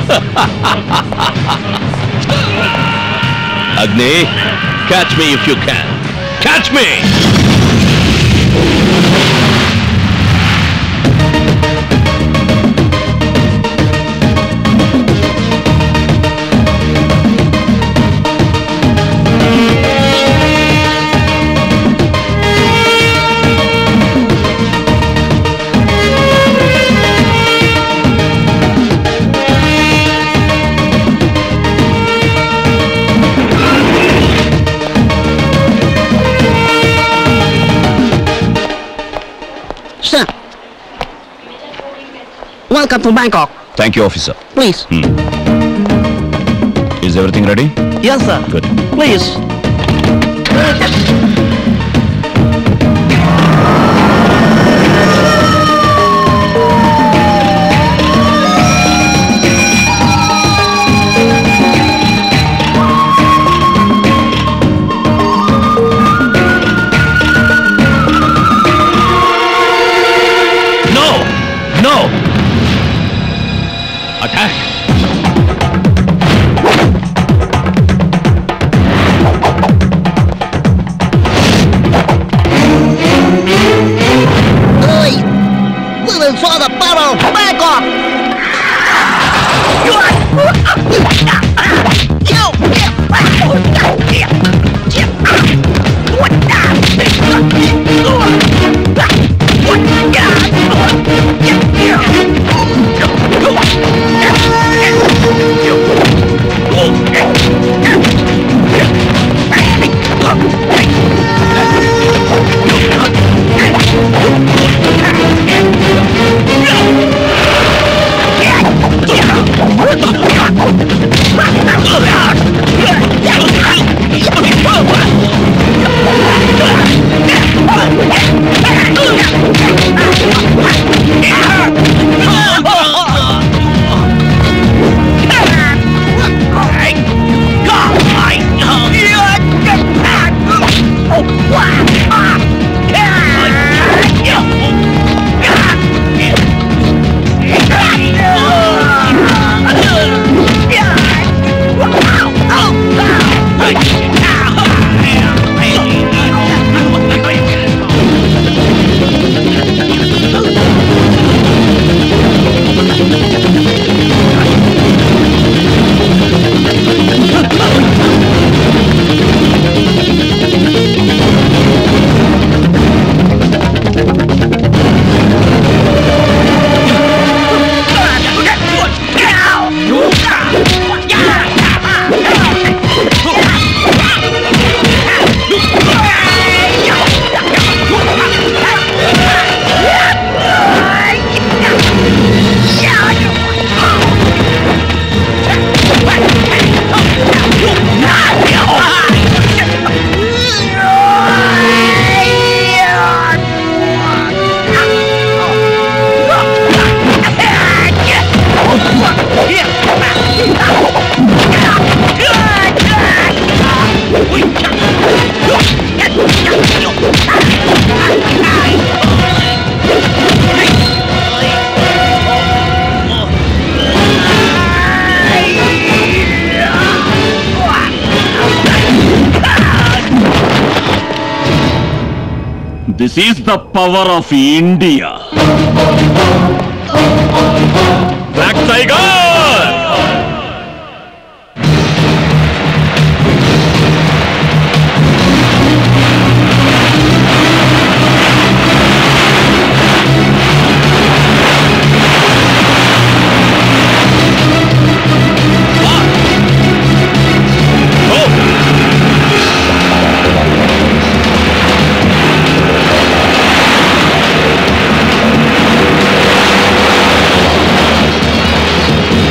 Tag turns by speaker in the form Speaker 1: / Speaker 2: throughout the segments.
Speaker 1: అగ్ని catch me if you can catch me
Speaker 2: Sir. Welcome to Bangkok.
Speaker 1: Thank you officer
Speaker 2: Please.
Speaker 1: Is everything ready
Speaker 2: Yes, sir.
Speaker 1: Good
Speaker 2: Please.
Speaker 1: No no attack
Speaker 2: Oi! Moving for the battle! Bangkok!
Speaker 1: This is the power of India black tiger
Speaker 3: ఆ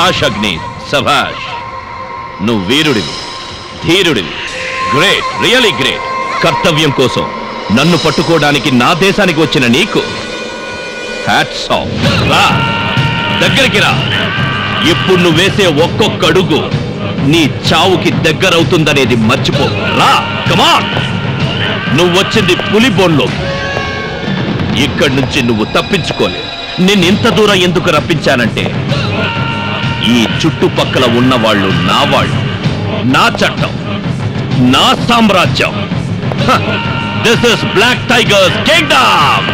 Speaker 1: సభాష్ అగ్ని సభాష్ నువ్వు వీరుడివి ధీరుడివి great really great కర్తవ్యం కోసం నన్ను పట్టుకోవడానికి నా దేశానికి వచ్చిన నీకు హ్యాట్స్ ఆఫ్ రా దగ్గరికి రా ఇప్పుడు నువ్వు వేసే ఒక్కొక్క అడుగు నీ చావుకి దగ్గరవుతుందనేది మర్చిపో రా కమాన్ నువ్వు వచ్చింది పులి బోన్లోకి ఇక్కడి నుంచి నువ్వు తప్పించుకోలేవు నిన్ను ఇంత దూరం ఎందుకు రప్పించానంటే ఈ చుట్టుపక్కల ఉన్న వాళ్ళు నా వాళ్ళు నా చట్టం నా సామ్రాజ్యం this is black tiger's kingdom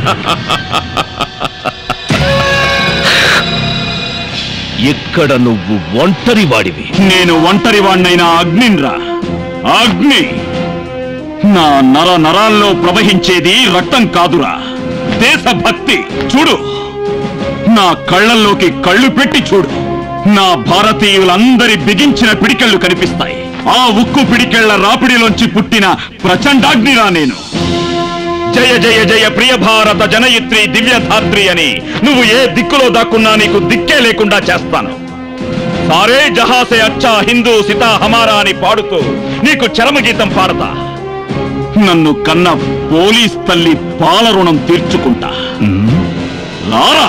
Speaker 1: ఇక్కడ నువ్వు ఒంటరి వాడివి
Speaker 3: నేను ఒంటరి వాణ్ణైన అగ్నిన్రా అగ్ని నా నర నరాల్లో ప్రవహించేది రక్తం కాదురా దేశభక్తి చూడు నా కళ్ళల్లోకి కళ్ళు పెట్టి చూడు నా భారతీయులందరి బిగించిన పిడికెళ్ళు కనిపిస్తాయి ఆ ఉక్కు పిడికెళ్ల రాపిడిలోంచి పుట్టిన ప్రచండాగ్నిరా నేను జయ జయ జయ ప్రియ భారత జనయిత్రి దివ్యధాత్రి అని నువ్వు ఏ దిక్కులో దాక్కున్నా నీకు దిక్కే లేకుండా చేస్తాను సారే జహాసే అచ్చా హిందూ సితా హమారా అని పాడుతూ నీకు చరమగీతం పాడతా నన్ను కన్న పోలీస్ తల్లి పాల రుణం తీర్చుకుంటా రారా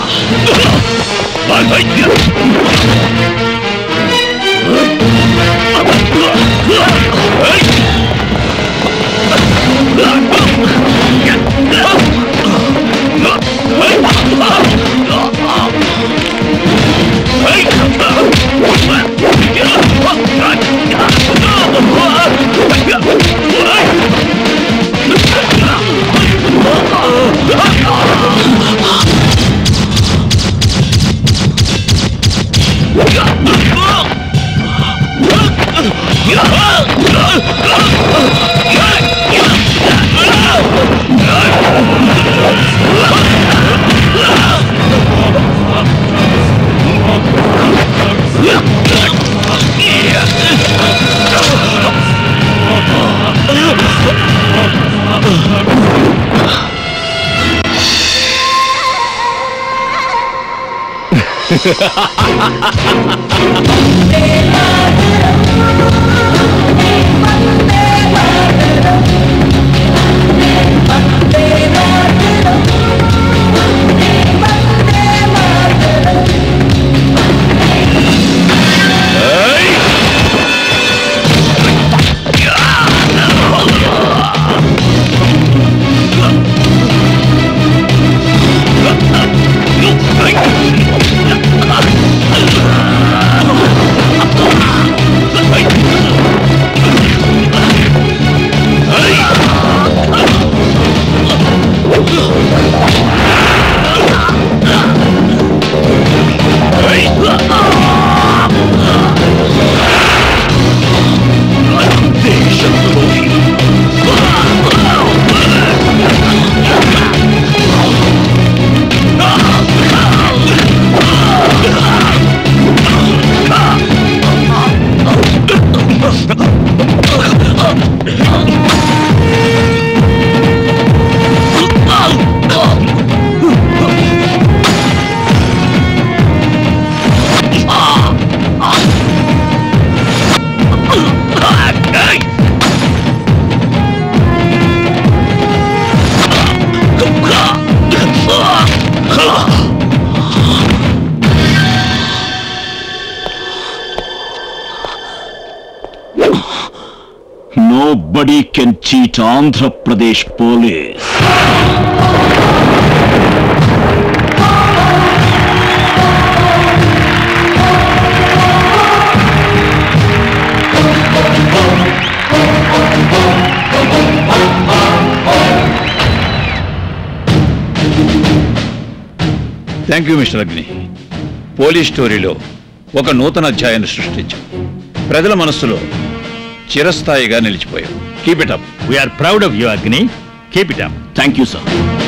Speaker 3: Nobody can cheat Andhra Pradesh police.
Speaker 4: Thank you mister Agni police స్టోరీలో ఒక నూతన అధ్యాయాన్ని సృష్టించాం ప్రజల మనస్సులో చిరస్థాయిగా నిలిచిపోయాం keep it up
Speaker 3: we are proud of you Agni keep it up thank you sir